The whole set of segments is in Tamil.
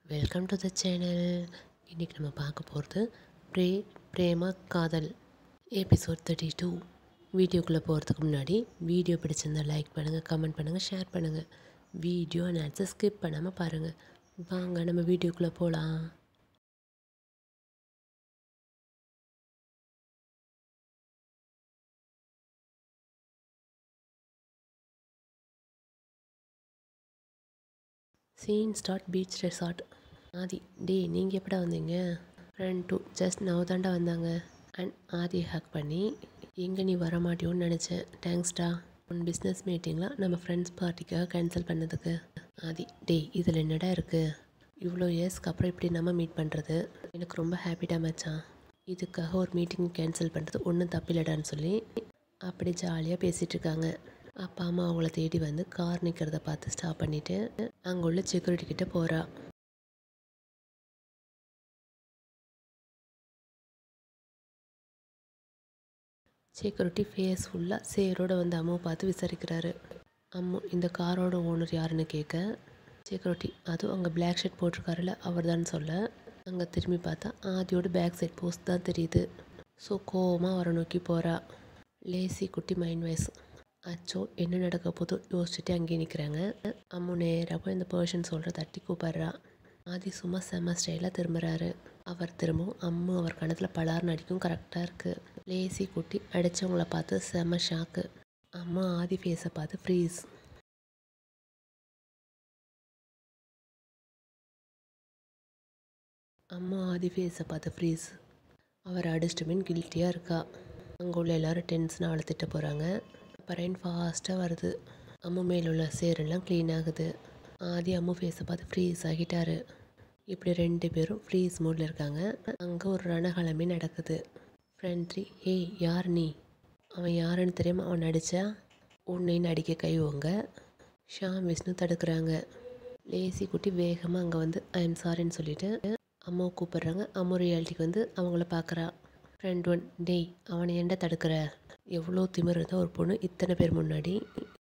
வெல்கம் டு த சேனல் இன்றைக்கி நம்ம பார்க்க போகிறது ப்ரே பிரேமா காதல் எபிசோட் தேர்ட்டி டூ வீடியோக்குள்ளே போகிறதுக்கு முன்னாடி வீடியோ பிடிச்சிருந்தா லைக் பண்ணுங்கள் கமெண்ட் பண்ணுங்கள் ஷேர் பண்ணுங்கள் வீடியோ அனாலிசிஸ் ஸ்கிப் பண்ணாமல் பாருங்கள் வாங்க நம்ம வீடியோக்குள்ளே போகலாம் scene start beach resort Aadhi டே நீங்கள் எப்படா வந்தீங்க ஃப்ரெண்ட் டூ ஜஸ்ட் நவ் தாண்டா வந்தாங்க அண்ட் ஆதி ஹேக் பண்ணி எங்கே நீ வர மாட்டியோன்னு நினச்சேன் தேங்க்ஸ்டா உன் பிஸ்னஸ் மீட்டிங்கில் நம்ம ஃப்ரெண்ட்ஸ் பார்ட்டிக்காக கேன்சல் பண்ணதுக்கு ஆதி டே இதில் என்னடா இருக்குது இவ்வளோ இயர்ஸ்க்கு அப்புறம் இப்படி நம்ம மீட் பண்ணுறது எனக்கு ரொம்ப ஹாப்பிடா மச்சான் இதுக்காக ஒரு மீட்டிங் கேன்சல் பண்ணுறது ஒன்றும் தப்பில்லடான்னு சொல்லி அப்படி ஜாலியாக பேசிகிட்டு இருக்காங்க அப்பா அம்மா அவங்கள தேடி வந்து கார் நிற்கிறத பார்த்து ஸ்டாப் பண்ணிவிட்டு அங்கே உள்ள செக்யூரிட்டி கிட்ட போகிறா செக்யூரிட்டி ஃபேஸ் ஃபுல்லாக சேரோட வந்து அம்மாவை பார்த்து விசாரிக்கிறாரு அம்மு இந்த காரோட ஓனர் யாருன்னு கேட்க செக்யூரிட்டி அதுவும் அங்கே பிளாக் ஷர்ட் போட்டிருக்காருல அவர் தான் சொல்ல அங்கே திரும்பி பார்த்தா ஆதியோட பேக் சைட் போஸ்ட் தான் தெரியுது ஸோ கோவமாக அவரை நோக்கி போகிறா லேசி குட்டி மைண்ட் வைஸ் அச்சோ என்ன நடக்க போதோ யோசிச்சுட்டு அங்கேயே நிற்கிறாங்க அம்மு நேராக போய் இந்த பர்சன் சொல்கிற தட்டி கூப்பிட்றா ஆதி சும்மா செம்ம ஸ்டைலாக திரும்புகிறாரு அவர் திரும்பவும் அம்மு அவர் கணத்தில் பலார்னு அடிக்கும் கரெக்டாக இருக்குது லேசி குட்டி அடித்தவங்கள பார்த்து செம்ம ஷாக்கு அம்மா ஆதி ஃபேஸை பார்த்து ஃப்ரீஸ் அம்மா ஆதி ஃபேஸை பார்த்து ஃப்ரீஸ் அவர் அடிச்சிட்டுமேன் கில்ட்டியாக இருக்கா அங்கே உள்ள எல்லாரும் டென்ஷனாக அவளை திட்ட போகிறாங்க அப்போ ரெயின் ஃபாஸ்ட்டாக வருது அம்மு மேல உள்ள சேரெல்லாம் க்ளீன் ஆகுது ஆதி அம்மு ஃபேஸை பார்த்து ஃப்ரீஸ் ஆகிட்டாரு இப்படி ரெண்டு பேரும் ஃப்ரீஸ் மூடில் இருக்காங்க அங்கே ஒரு ரணகலமே நடக்குது ஃப்ரெண்ட் த்ரீ ஹே யார் நீ அவன் யாருன்னு தெரியாமல் அவன் அடித்தா உன்னைன்னு அடிக்க கை ஓங்க ஷாம் விஷ்ணு தடுக்கிறாங்க லேசி குட்டி வேகமாக அங்கே வந்து ஐ எம் சாரின்னு சொல்லிட்டு அம்மாவை கூப்பிட்றாங்க அம்மா ரியாலிட்டிக்கு வந்து அவங்கள பார்க்குறா ஃப்ரெண்ட் ஒன் டேய் அவனை ஏன்டா தடுக்கிற எவ்வளோ திமிர் இருந்தால் ஒரு பொண்ணு இத்தனை பேர் முன்னாடி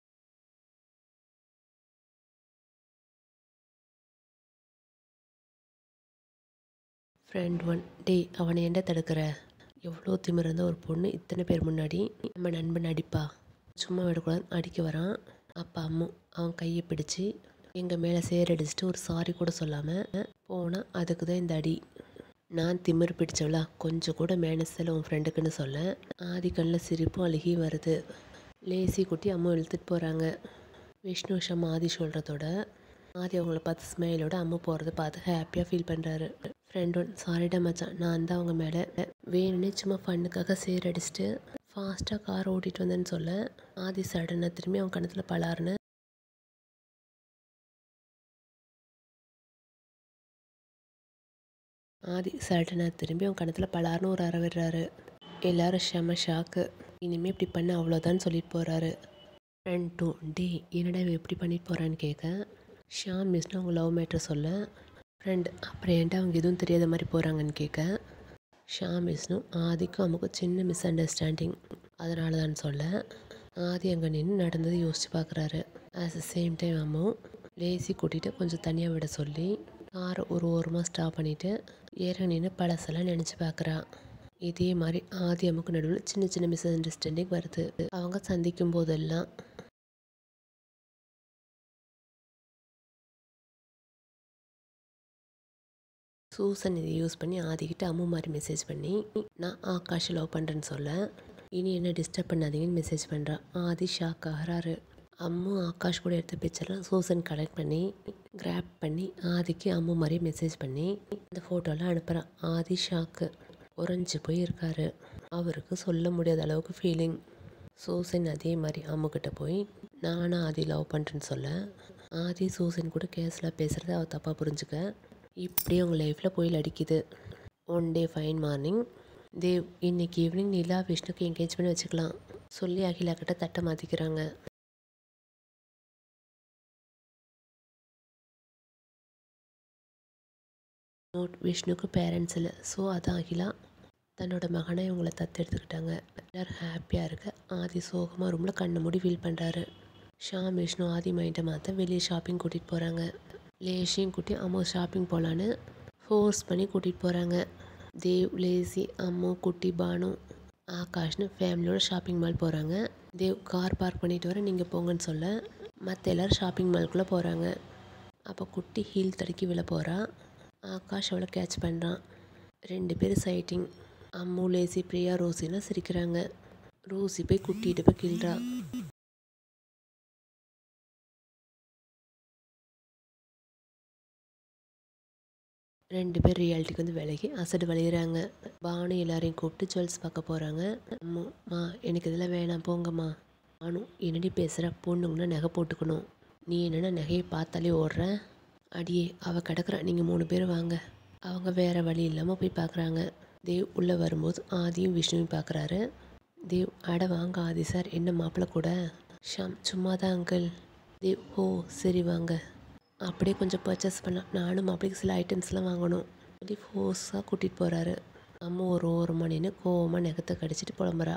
ஃப்ரெண்ட் ஒன் டேய் அவனை ஏன்டா தடுக்கிற எவ்வளோ திமிர் இருந்தால் ஒரு பொண்ணு இத்தனை பேர் முன்னாடி நம்ம நண்பன் அடிப்பா சும்மா விடக்கூடாது அடிக்க வரான் அப்பா அம்மு அவன் கையை பிடிச்சி எங்கள் மேலே சேரடிச்சிட்டு ஒரு சாரி கூட சொல்லாமல் போனால் அதுக்கு தான் இந்த அடி நான் திமிர் பிடிச்சவளா கொஞ்சம் கூட மேனஸில் உன் ஃப்ரெண்டுக்குன்னு சொல்ல ஆதி கண்ணில் சிரிப்பும் அழுகியும் வருது லேசி குட்டி அம்மா இழுத்துட்டு போகிறாங்க விஷ்ணு ஷம் ஆதி சொல்கிறதோட ஆதி அவங்கள பார்த்து ஸ்மைலோட அம்மா போகிறத பார்த்து ஹாப்பியாக ஃபீல் பண்ணுறாரு ஃப்ரெண்ட் ஒன் சாரிடா மச்சான் நான் தான் அவங்க மேலே வேணும்னே சும்மா ஃபண்ணுக்காக சேர் அடிச்சுட்டு ஃபாஸ்ட்டாக கார் ஓட்டிகிட்டு வந்தேன்னு சொல்ல ஆதி சடனாக திரும்பி அவன் கணத்தில் பலாருன்னு ஆதி சடனாக திரும்பி அவன் கணத்தில் பலார்னு ஒரு அற விடுறாரு எல்லாரும் செம ஷாக்கு இனிமேல் இப்படி பண்ண அவ்வளோதான் சொல்லிட்டு போகிறாரு ஃப்ரெண்ட் டூ டே என்னடா இவன் எப்படி பண்ணிட்டு போகிறான்னு கேட்க ஷாம் மிஸ்னு அவங்க லவ் மேட்ரு சொல்ல ஃப்ரெண்ட் அப்புறம் ஏன்டா அவங்க எதுவும் தெரியாத மாதிரி போகிறாங்கன்னு கேட்க ஷாம் விஷ்ணு ஆதிக்கும் அம்முக்கும் சின்ன மிஸ் அண்டர்ஸ்டாண்டிங் அதனால தான் சொல்ல ஆதி அங்கே நின்று நடந்தது யோசித்து பார்க்குறாரு at the same time Ammu லேசி கூட்டிகிட்டு கொஞ்சம் தனியாக விட சொல்லி காரை ஒரு ஓரமாக ஸ்டாப் பண்ணிவிட்டு ஏற நின்று பழசெல்லாம் நினச்சி பார்க்குறா இதே மாதிரி ஆதி அம்முக்கு நடுவில் சின்ன சின்ன மிஸ் அண்டர்ஸ்டாண்டிங் வருது அவங்க சந்திக்கும் போதெல்லாம் சூசன் இதை யூஸ் பண்ணி ஆதிக்கிட்ட அம்மு மாதிரி மெசேஜ் பண்ணி நான் ஆகாஷை லவ் பண்ணுறேன்னு சொல்ல இனி என்ன டிஸ்டர்ப் பண்ணாதீங்கன்னு மெசேஜ் பண்ணுறா ஆதி ஷாக் ஆகிறாரு அம்மு ஆகாஷ் கூட எடுத்த பிக்சர்லாம் சூசன் கலெக்ட் பண்ணி கிராப் பண்ணி ஆதிக்கு அம்மு மாதிரி மெசேஜ் பண்ணி இந்த ஃபோட்டோலாம் அனுப்புகிறான் ஆதி ஷாக்கு உறைஞ்சி போய் இருக்காரு அவருக்கு சொல்ல முடியாத அளவுக்கு ஃபீலிங் சூசன் அதே மாதிரி அம்முக்கிட்ட போய் நானும் ஆதி லவ் பண்ணுறேன்னு சொல்ல ஆதி சூசன் கூட கேஸில் பேசுகிறத அவள் தப்பாக புரிஞ்சுக்க இப்படியே அவங்க லைஃப்பில் போயில் அடிக்குது one day fine morning Dev இன்னைக்கு ஈவினிங் நிலா விஷ்ணுக்கு என்கேஜ் பண்ணி வச்சுக்கலாம் சொல்லி அகிலா கிட்ட தட்டை மாற்றிக்கிறாங்க நோட் விஷ்ணுக்கு பேரண்ட்ஸ் இல்லை ஸோ அதான் அகிலா தன்னோட மகனை இவங்களை தத்தெடுத்துக்கிட்டாங்க எல்லோரும் ஹாப்பியாக இருக்க ஆதி சோகமாக ரூமில் கண்ணை மூடி ஃபீல் பண்ணுறாரு ஷாம் விஷ்ணு ஆதி மைண்டை மாற்ற வெளியே ஷாப்பிங் கூட்டிகிட்டு போகிறாங்க லேஷையும் கூட்டி அம்மா ஷாப்பிங் போகலான்னு ஃபோர்ஸ் பண்ணி கூட்டிகிட்டு போகிறாங்க தேவ் லேசி அம்மு குட்டி பானு ஆகாஷ்னு ஃபேமிலியோட ஷாப்பிங் மால் போகிறாங்க தேவ் கார் பார்க் பண்ணிட்டு வர நீங்கள் போங்கன்னு சொல்ல மற்ற எல்லோரும் ஷாப்பிங் மால்குள்ளே போகிறாங்க அப்போ குட்டி ஹீல் தடுக்கி விழ போகிறா ஆகாஷ் அவளை கேட்ச் பண்ணுறான் ரெண்டு பேரும் சைட்டிங் அம்மு லேசி பிரியா ரோசினா சிரிக்கிறாங்க ரோசி போய் குட்டிகிட்ட போய் கிள்றா ரெண்டு பேர் ரியாலிட்டிக்கு வந்து விலகி அசடு வளையிறாங்க பானு எல்லாரையும் கூப்பிட்டு ஜுவல்ஸ் பார்க்க போகிறாங்க அம்மா எனக்கு இதெல்லாம் வேணாம் போங்கம்மா பானு என்னடி பேசுகிற பொண்ணுங்கன்னா நகை போட்டுக்கணும் நீ என்னென்ன நகையை பார்த்தாலே ஓடுற அடியே அவள் கிடக்குறா நீங்கள் மூணு பேர் வாங்க அவங்க வேறு வழி இல்லாமல் போய் பார்க்குறாங்க தேவ் உள்ளே வரும்போது ஆதியும் விஷ்ணுவையும் பார்க்குறாரு தேவ் அட வாங்க ஆதி சார் என்ன மாப்பிள்ளை கூட ஷாம் சும்மா தான் அங்கிள் தேவ் ஓ சரி வாங்க அப்படியே கொஞ்சம் பர்ச்சேஸ் பண்ணலாம் நானும் மாப்பிளைக்கு சில ஐட்டம்ஸ்லாம் வாங்கணும் சொல்லி ஃபோர்ஸாக கூட்டிகிட்டு போகிறாரு அம்மா ஒரு ஓரமாக நின்று கோவமாக நெகத்தை கடிச்சிட்டு புலம்புறா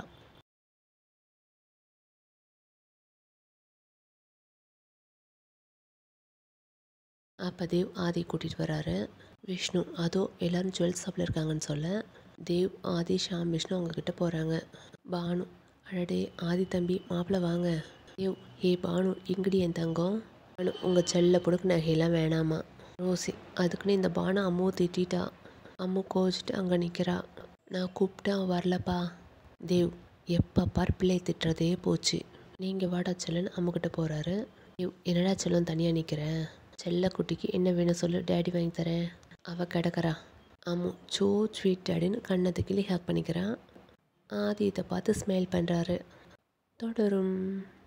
அப்போ தேவ் ஆதி கூட்டிகிட்டு வராரு விஷ்ணு அதோ எல்லோரும் ஜுவல்ஸ் ஷாப்பில் இருக்காங்கன்னு சொல்ல தேவ் ஆதி ஷாம் விஷ்ணு அவங்கக்கிட்ட போகிறாங்க பானு அடடே ஆதி தம்பி மாப்பிள்ளை வாங்க தேவ் ஏ பானு எங்கடி என் தங்கம் பானு உங்கள் செல்ல பொடுக்கு நகையெல்லாம் வேணாமா ரோசி அதுக்குன்னு இந்த பானு அம்முவை திட்டா அம்மு கோச்சிட்டு அங்கே நிற்கிறா நான் கூப்பிட்டேன் அவன் வரலப்பா தேவ் எப்போ பார் பிள்ளை திட்டுறதே போச்சு நீங்கள் வாடா செல்லன்னு அம்முக்கிட்ட போகிறாரு தேவ் என்னடா செல்லம் தனியாக நிற்கிறேன் செல்ல குட்டிக்கு என்ன வேணும் சொல்லு டேடி வாங்கி தரேன் அவள் கிடக்கறா அம்மு சோ ஸ்வீட் டேடின்னு கண்ணத்து கிளி ஹேக் பண்ணிக்கிறான் ஆதி இதை பார்த்து ஸ்மைல் பண்ணுறாரு தொடரும்